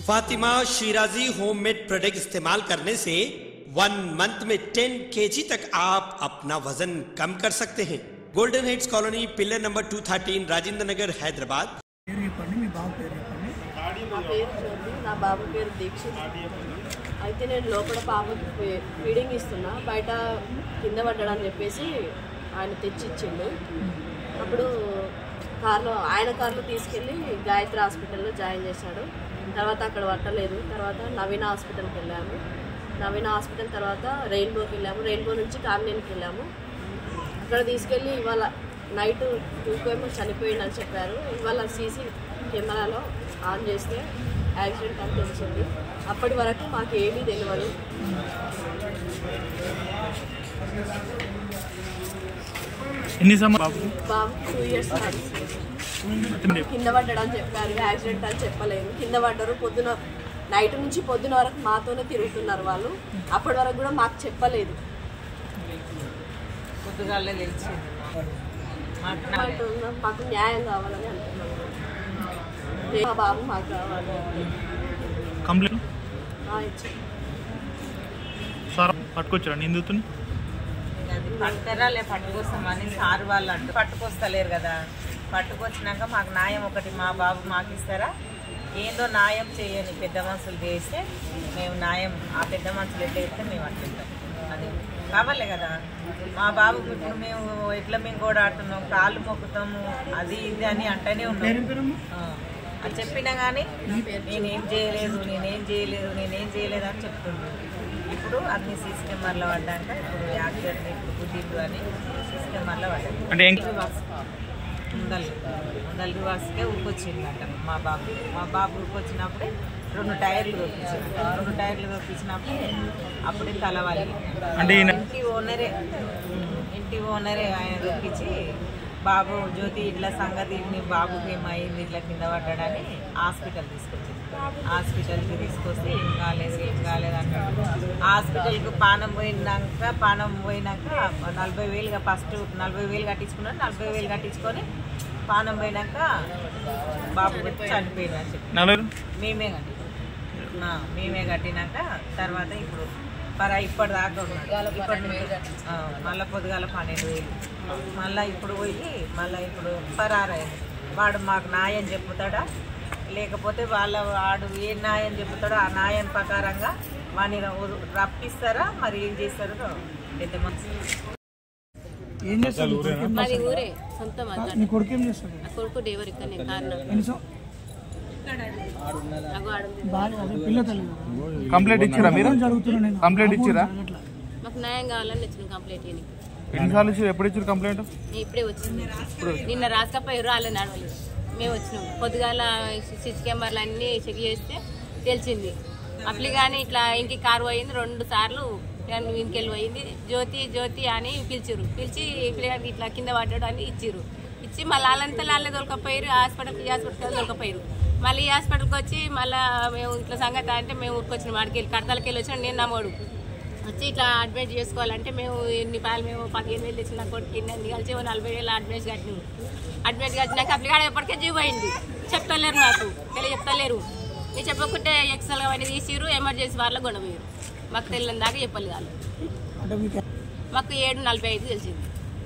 Fatima Shirazi homemade product इस्तेमाल करने से वन मंथ में 10 केजी तक आप अपना वजन कम कर सकते हैं golden heads colony pillar number 213 Rajendra Nagar Hyderabad పేరు చెప్పండి మీ బాబు పేరు చెప్పండి నా పేరు జ్యోతి నా బాబు పేరు దీక్షిత్ అయితే నేను లోపల పాపకి ఫీ- ఫీడింగ్ ఇస్తున్నా బయట కింద పడ్డాడని చెప్పేసి ఆయన తెచ్చి ఇచ్చిండు అప్పుడు కార్లో ఆయన కార్లో తీసుకెళ్ళి గాయత్రి హాస్పిటల్లో జాయిన్ చేశాడు తర్వాత అక్కడ పట్టలేదు తర్వాత నవీన హాస్పిటల్కి వెళ్ళాము నవీన హాస్పిటల్ తర్వాత రెయిన్బోకి వెళ్ళాము రెయిన్బో నుంచి కామినేనికి వెళ్ళాము అక్కడ తీసుకెళ్ళి ఇవాళ నైట్ టూకు ఏమో చనిపోయిందని చెప్పారు ఇవాళ సీసీ కెమెరాలో ఆన్ చేస్తే యాక్సిడెంట్ అని తెలిసింది అప్పటి వరకు మాకు ఏమీ తెలియదు ఎన్ని సంవత్సరాలు బాబు బాబుకి టూ ఇయర్స్ నడుస్తుంది కింద పడ్డాడని చెప్పారు యాక్సిడెంట్ అని చెప్పలేదు కింద పడ్డారు పొద్దున నైట్ నుంచి పొద్దున వరకు మాతోనే తిరుగుతున్నారు వాళ్ళు అప్పటి వరకు కూడా మాకు చెప్పలేదు పొద్దుగాలే తెలిసింది మాకు నా- అంటున్నాం, మాకు న్యాయం కావాలని అంటున్నాము మా బాబు మాకు కావాలి కంప్లైంట్ ఆ, ఇచ్చారు సార్ పట్టుకొచ్చారా నిందితుని అది పట్టుకరా లే పట్టుకొస్తామని సార్ వాళ్ళు అంటూ పట్టుకొస్తలేరు కదా పట్టుకొచ్చినాక మాకు న్యాయం ఒకటి మా బాబు మాకు ఇస్తారా ఏందో న్యాయం చేయని పెద్ద మనుషులు చేస్తే మేము న్యాయం ఆ పెద్ద మనుషులు ఎట్లా చెప్తే మేము అట్లుంటాం అది కావాలే కదా మా బాబు ఇప్పుడు మేము ఎట్లా మేము కూడా ఆడుతున్నాం కాళ్ళు మొక్కుతాము అది ఇది అని అంటూనే ఉన్నాం ఆ, అది చెప్పినా కానీ నేనేం చేయలేదు నేనేం చేయలేదు నేనేం చేయలేదు అని చెప్తున్నాను ఇప్పుడు అన్ని సీసీ కెమెరాలో పడ్డాక ఇప్పుడు యాక్సిడెంట్ ఇప్పుడు గుద్దిండు అని సీసీ కెమెరాలో పడ్డాడు అంటే ఏం ముందల్ ముందల్ రివర్స్కే ఊరికొచ్చిందట మా బాబు మా బాబు ఊరికొచ్చినప్పుడే రెండు టైర్లు దొప్పించాడు రెండు టైర్లు దొప్పించినప్పుడు అప్పుడే తలవాలి అంటే ఈయన ఇంటి ఓనరే ఇంటి ఓనరే ఆయన దొప్పించి బాబు జ్యోతి ఇట్లా సంగతి నీ బాబుకి ఏమైంది ఇట్లా కింద పడ్డాడని హాస్పిటల్ తీసుకొచ్చింది హాస్పిటల్కి తీసుకొస్తే ఏం కాలేదు ఏం కాలేదు అన్నాడు హాస్పిటల్కి పానం పోయినాక పానం పోయినాక నలభై వేలుగా ఫస్ట్ నలభై వేలు కట్టించుకున్నాడు నలభై వేలు కట్టించుకొని పానం పోయినాక బాబు చనిపోయింది అని చెప్పి నలుగురు మేమే కట్టి ఆ, మేమే కట్టినాక తర్వాత ఇప్పుడు పర ఇప్పటిదాకా ఉన్నాడు ఇప్పటి నుంచి ఆ, మళ్ళా పొద్దుగాల పన్నెండు వేలు మళ్ళీ ఇప్పుడు పోయి మళ్ళీ ఇప్పుడు పరారైంది వాడు మాకు న్యాయం చెప్పుతాడా లేకపోతే వాళ్ళ వాడు ఏ న్యాయం చెప్పుతాడో ఆ న్యాయం ప్రకారంగా వాడిని ర- రప్పిస్తారా మరి ఏం చేస్తారో పెద్ద మనసు ఏం చేస్తారు మాది ఊరే సొంత మాది నీ కొడుకు ఏం చేస్తాడు నా కొడుకు డేవర్ ఇక్కడనే కారణం ఎన్ని సం- నాకు ఆడుంది భార్య అదే పిల్ల తల్లి కంప్లైంట్ ఇచ్చిరా మీరు అడుగుతున్నా నేను కంప్లైంట్ ఇచ్చిరా అట్లా మాకు న్యాయం కావాలని వచ్చిన కంప్లైంట్ ఇవ్వని ఎన్నిసార్లు ఇచ్చారు ఎప్పుడు ఇచ్చారు కంప్లైంట్ నేను ఇప్పుడే వచ్చింది నిన్న రాసుకపోయారు వాళ్ళు నడవలేదు మేము వచ్చినాం పొద్దుగాల సిసి కెమెరాలు అన్నీ చెక్ చేస్తే తెలిసింది అప్పుడు కానీ ఇట్లా ఇంటికి కారు పోయింది రెండు సార్లు ఇంకెళ్ళి పోయింది జ్యోతి జ్యోతి అని పిలిచిరు పిలిచి పిల్లగానికి ఇట్లా కింద పడ్డాడు అని ఇచ్చిర్రు ఇచ్చి మళ్ళీ వాళ్ళంతా వాళ్ళే దొరకపోయారు హాస్పిటల్కి ఈ హాస్పిటల్కి దొరకపోయారు మళ్ళీ ఈ హాస్పిటల్కి వచ్చి మళ్ళీ మేము ఇట్లా సంగతి అంటే మేము ఊరికొచ్చిన వాడికి వెళ్ళి కడతలకి వెళ్ళి వచ్చిన నేను నమ్మోడు వచ్చి ఇట్లా అడ్మిట్ చేసుకోవాలంటే మేము ఎన్ని పాలు మేము పదిహేను వేలు తెచ్చిన కొడుకు అన్ని కలిసి ఓ నలభై వేలు అడ్మిట్ కట్టినాము అడ్మిట్ కట్టినాక అప్లికాడ ఎప్పటికే జీవ్ అయింది చెప్తలేరు నాకు తెలియ చెప్తలేరు మీరు చెప్పకుంటే ఎక్సెల్ అవన్నీ తీసిరు ఎమర్జెన్సీ వాళ్ళ గొడవయ్యారు మాకు తెలియని దాకా చెప్పాలి వాళ్ళు అంటే మీకు మాకు ఏడు నలభై ఐదు తెలిసింది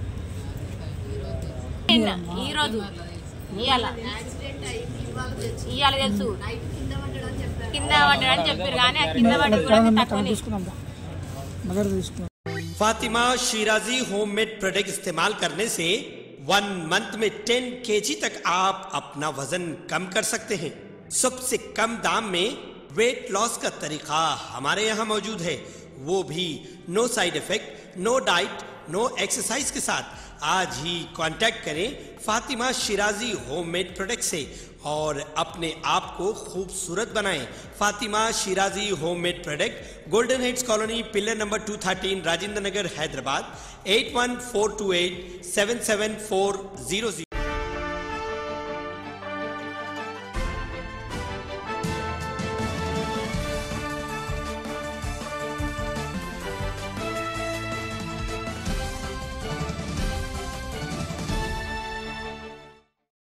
నిన్న ఈరోజు ఇవాళ ఇవాళ తెలుసు కింద పడ్డాడని చెప్పారు కానీ ఆ కింద పడ్డ కూడా తక్కువనే తీసుకుందాం దా. మదర్ తీసుకుందాం फातिमा शिराजी होममेड प्रोडक्ट इस्तेमाल करने से वन मंथ में 10 केजी तक आप अपना वजन कम कर सकते हैं सबसे कम दाम में वेट लॉस का तरीका हमारे यहाँ मौजूद है वो भी no side effect no diet no exercise के साथ आज ही कांटेक्ट करें फातिमा शिराजी होममेड प्रोडक्ट से और अपने आप को खूबसूरत बनाएं Fatima Shirazi homemade product golden heads colony pillar number 213 Rajendra Nagar Hyderabad 81428 77400